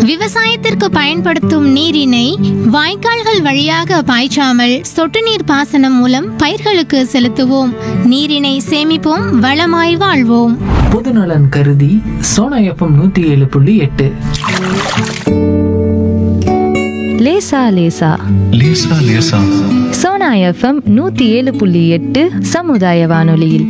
விவசாயத்திற்கு பயன்படுத்தும் நீரினை வாய்க்கால்கள் வழியாக பாய்ச்சாமல் சொட்டு நீர் பாசனம் மூலம் பயிர்களுக்கு செலுத்துவோம் நீரினை சேமிப்போம் வளமாய் வாழ்வோம் பொதுநலன் கருதி சோனா எஃப்எம் நூத்தி ஏழு புள்ளி எட்டு லேசா லேசா லேசா லேசா சோனா எஃப்எம் நூத்தி ஏழு புள்ளி எட்டு சமுதாய வானொலியில்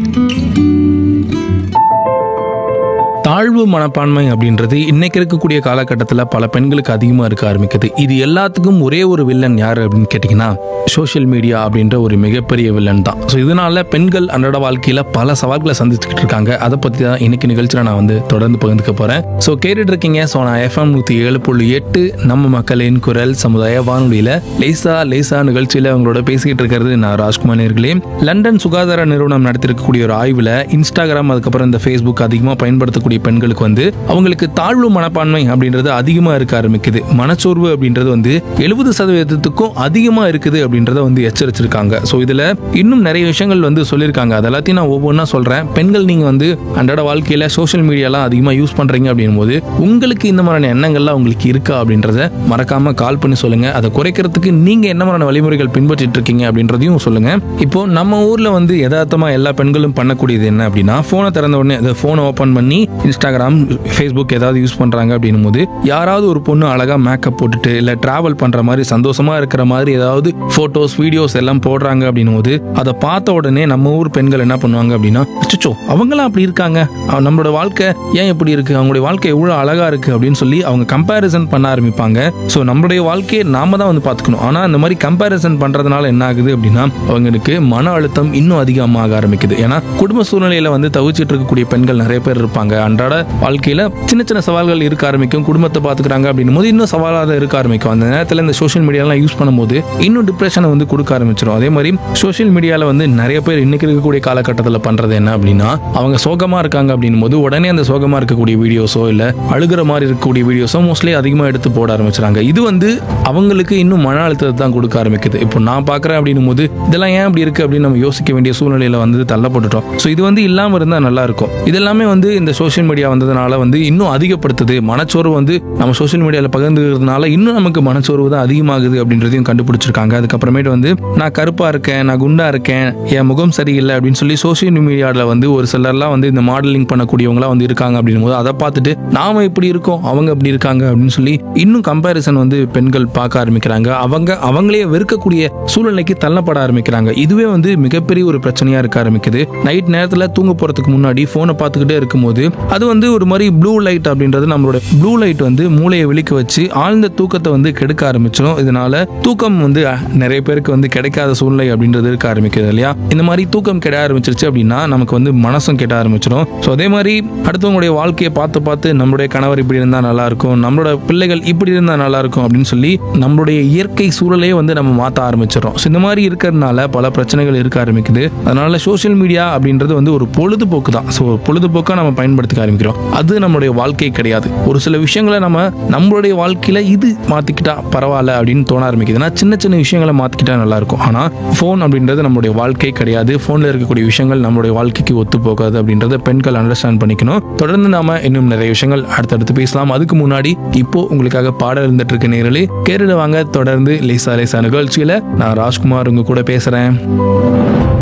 தாழ்வு மனப்பான்மை அப்படின்றது இன்னைக்கு இருக்கக்கூடிய காலகட்டத்தில் பல பெண்களுக்கு அதிகமாக இருக்க ஆரம்பிக்குது இது எல்லாத்துக்கும் ஒரே ஒரு வில்லன் யார் அப்படின்னு கேட்டிங்கன்னா சோஷியல் மீடியா அப்படின்ற ஒரு மிகப்பெரிய வில்லன் தான் ஸோ இதனால பெண்கள் அன்றாட வாழ்க்கையில் பல சவால்களை சந்திச்சுக்கிட்டு இருக்காங்க அதை பற்றி தான் இன்னைக்கு நிகழ்ச்சியில் நான் வந்து தொடர்ந்து பகிர்ந்துக்க போகிறேன் ஸோ கேட்டுட்டு இருக்கீங்க ஸோ நான் எஃப்எம் நூற்றி ஏழு புள்ளி எட்டு நம்ம மக்களின் குரல் சமுதாய வானொலியில் லேசா லேசா நிகழ்ச்சியில் அவங்களோட பேசிக்கிட்டு இருக்கிறது நான் ராஜ்குமார் நேர்களே லண்டன் சுகாதார நிறுவனம் நடத்திருக்கக்கூடிய ஒரு ஆய்வில் இன்ஸ்டாகிராம் அதுக்கப்புறம் இந்த ஃபேஸ்புக் அதிகமாக பயன்படுத்தக்கூடிய பெண்களுக்கு வந்து அவங்களுக்கு தாழ்வு மனப்பான்மை அப்படின்றது அதிகமாக இருக்க ஆரம்பிக்குது மனச்சோர்வு அப்படின்றது வந்து எழுபது சதவீதத்துக்கும் அதிகமாக இருக்குது அப்படின்றத வந்து எச்சரிச்சிருக்காங்க ஸோ இதில் இன்னும் நிறைய விஷயங்கள் வந்து சொல்லியிருக்காங்க அது எல்லாத்தையும் நான் ஒவ்வொன்றா சொல்கிறேன் பெண்கள் நீங்கள் வந்து அன்றாட வாழ்க்கையில் சோஷியல் மீடியாலாம் அதிகமாக யூஸ் பண்ணுறீங்க அப்படின்னும் போது உங்களுக்கு இந்த மாதிரியான எண்ணங்கள்லாம் உங்களுக்கு இருக்கா அப்படின்றத மறக்காம கால் பண்ணி சொல்லுங்க அதை குறைக்கிறதுக்கு நீங்க என்ன மாதிரியான வழிமுறைகள் பின்பற்றிட்டு இருக்கீங்க அப்படின்றதையும் சொல்லுங்க இப்போ நம்ம ஊர்ல வந்து யதார்த்தமா எல்லா பெண்களும் பண்ணக்கூடியது என்ன அப்படின்னா போனை திறந்த உடனே அதை போனை ஓப்பன் பண்ணி இன்ஸ்டாகிராம் ஃபேஸ்புக் ஏதாவது யூஸ் பண்றாங்க அப்படின்னும் போது யாராவது ஒரு பொண்ணு அழகா மேக்கப் போட்டுட்டு இல்ல டிராவல் பண்ற மாதிரி சந்தோஷமா இருக்கிற மாதிரி ஏதாவது போட்டோஸ் வீடியோஸ் எல்லாம் போடுறாங்க அப்படின்னும் போது அதை பார்த்த உடனே நம்ம ஊர் பெண்கள் என்ன பண்ணுவாங்க அப்படின்னா அச்சோ அவங்களாம் அப்படி இருக்காங்க அவ- நம்மளோட வாழ்க்கை ஏன் இப்படி இருக்கு அவங்களுடைய வாழ்க்கை எவ்வளவு அழகா இருக்கு அப்படின்னு சொல்லி அவங்க கம்பேரிசன் பண்ண ஆரம்பிப்பாங்க ஸோ நம்மளுடைய வாழ்க்கையை நாம தான் வந்து பார்த்துக்கணும் ஆனா இந்த மாதிரி கம்பேரிசன் பண்றதுனால என்ன ஆகுது அப்படின்னா அவங்களுக்கு மன அழுத்தம் இன்னும் அதிகமாக ஆரம்பிக்குது ஏன்னா குடும்ப சூழ்நிலையில வந்து தவிச்சிட்டு இருக்கக்கூடிய பெண்கள் நிறைய பேர் இருப்பாங்க அன்றாட வாழ்க்கையில சின்ன சின்ன சவால்கள் இருக்க ஆரம்பிக்கும் குடும்பத்தை பார்த்துக்கிறாங்க அப்படின்னும் போது இன்னும் சவாலாக இருக்க ஆரம்பிக்கும் அந்த நேரத்தில் இந்த சோஷியல் மீடியாலாம் யூஸ் பண்ணும்போது இன்னும் டிப்ரெஷனை வந்து கொடுக்க ஆரம்பிச்சிடும் அதே மாதிரி சோஷியல் மீடியாவில் வந்து நிறைய பேர் இன்னைக்கு இருக்கக்கூடிய காலகட்டத்தில் பண்றது என்ன அப்படின்னா அவங்க சோகமா இருக்காங்க அப்படின்னும் போது உடனே அந்த சோகமா இருக்கக்கூடிய வீடியோஸோ இல்ல அழுகிற மாதிரி இருக்கக்கூடிய வீடியோஸோ மோஸ்ட்லி அதிகமாக எடுத்து போட ஆரம்பிச்சிடாங்க இது வந்து அவங்களுக்கு இன்னும் மன அழுத்தத்தை தான் கொடுக்க ஆரம்பிக்குது இப்போ நான் பார்க்குறேன் அப்படின்னும் போது இதெல்லாம் ஏன் அப்படி இருக்கு அப்படின்னு நம்ம யோசிக்க வேண்டிய சூழ்நிலையில வந்து தள்ளப்பட்டுட்டோம் ஸோ இது வந்து இல்லாமல் இருந்தால் நல்லா இருக்கும் இதெல்லாமே வந்து இந்த சோஷியல் மீடியா வந்ததுனால வந்து இன்னும் அதிகப்படுத்துது மனச்சோர்வு வந்து நம்ம சோஷியல் மீடியாவில் பகிர்ந்துக்கிறதுனால இன்னும் நமக்கு மனச்சோர்வு தான் அதிகமாகுது அப்படின்றதையும் கண்டுபிடிச்சிருக்காங்க அதுக்கப்புறமேட்டு வந்து நான் கருப்பா இருக்கேன் நான் குண்டா இருக்கேன் என் முகம் சரியில்லை அப்படின்னு சொல்லி சோஷியல் மீடியாவில் வந்து ஒரு சிலர்லாம் வந்து இந்த மாடலிங் பண்ணக்கூடியவங்களாம் வந்து இருக்காங்க அப்படின்னும் போது அதை பார்த்துட்டு நாம இப்படி இருக்கோம் அவங்க அப்படி இருக்காங்க அப்படின்னு சொல்லி இன்னும் கம்பேரிசன் வந்து பெண்கள் பார்க்க ஆரம்பிக்கிறாங்க அவங்க அவங்களே வெறுக்கக்கூடிய சூழ்நிலைக்கு தள்ளப்பட ஆரம்பிக்கிறாங்க இதுவே வந்து மிகப்பெரிய ஒரு பிரச்சனையா இருக்க ஆரம்பிக்குது நைட் நேரத்தில் தூங்க போறதுக்கு முன்னாடி போனை பார்த்துக்கிட்டே இருக்கும்போது அது வந்து ஒரு மாதிரி ப்ளூ லைட் அப்படின்றது நம்மளோட ப்ளூ லைட் வந்து மூளையை விழிக்க வச்சு ஆழ்ந்த தூக்கத்தை வந்து கெடுக்க ஆரம்பிச்சிடும் இதனால தூக்கம் வந்து அஹ், நிறைய பேருக்கு வந்து கிடைக்காத சூழ்நிலை அப்படின்றது இருக்க ஆரம்பிக்குது இல்லையா இந்த மாதிரி தூக்கம் கெட ஆரம்பிச்சிருச்சு அப்படின்னா நமக்கு வந்து மனசும் கெட ஆரம்பிச்சிடும் ஸோ அதே மாதிரி அடுத்தவங்களுடைய வாழ்க்கையை பார்த்து பார்த்து நம்மளுடைய கணவர் இப்படி இருந்தால் நல்லா இருக்கும் நம்மளோட பிள்ளைகள் இப்படி இருந்தால் நல்லா இருக்கும் அப்படின்னு சொல்லி நம்மளுடைய இயற்கை சூழலையே வந்து நம்ம மாற்ற ஆரம்பிச்சிடறோம் ஸோ இந்த மாதிரி இருக்கிறதுனால பல பிரச்சனைகள் இருக்க ஆரம்பிக்குது அதனால சோஷியல் மீடியா அப்படின்றது வந்து ஒரு பொழுதுபோக்கு தான் ஸோ பொழுதுபோக்காக நம்ம பயன்படுத்திக்க ஆரம்பிக்கிறோம் அது நம்மளுடைய வாழ்க்கை கிடையாது ஒரு சில விஷயங்களை நம்ம நம்மளுடைய வாழ்க்கையில இது மாத்திக்கிட்டா பரவாயில்ல அப்படின்னு தோண ஆரம்பிக்குது ஏன்னா சின்ன சின்ன விஷயங்களை மாத்திக்கிட்டா நல்லா இருக்கும் ஆனா ஃபோன் அப்படின்றது நம்மளுடைய வாழ்க்கை கிடையாது ஃபோன்ல இருக்கக்கூடிய விஷயங்கள் நம்மளுடைய வாழ்க்கைக்கு ஒத்து போகாது அப்படின்றத பெண்கள் அண்டர்ஸ்டாண்ட் பண்ணிக்கணும் தொடர்ந்து நாம இன்னும் நிறைய விஷயங்கள் அடுத்தடுத்து பேசலாம் அதுக்கு முன்னாடி இப்போ உங்களுக்காக பாடல் இருந்துட்டு இருக்க நேரலே கேரள வாங்க தொடர்ந்து லேசா லேசா நிகழ்ச்சியில நான் ராஜ்குமார் உங்க கூட பேசுறேன்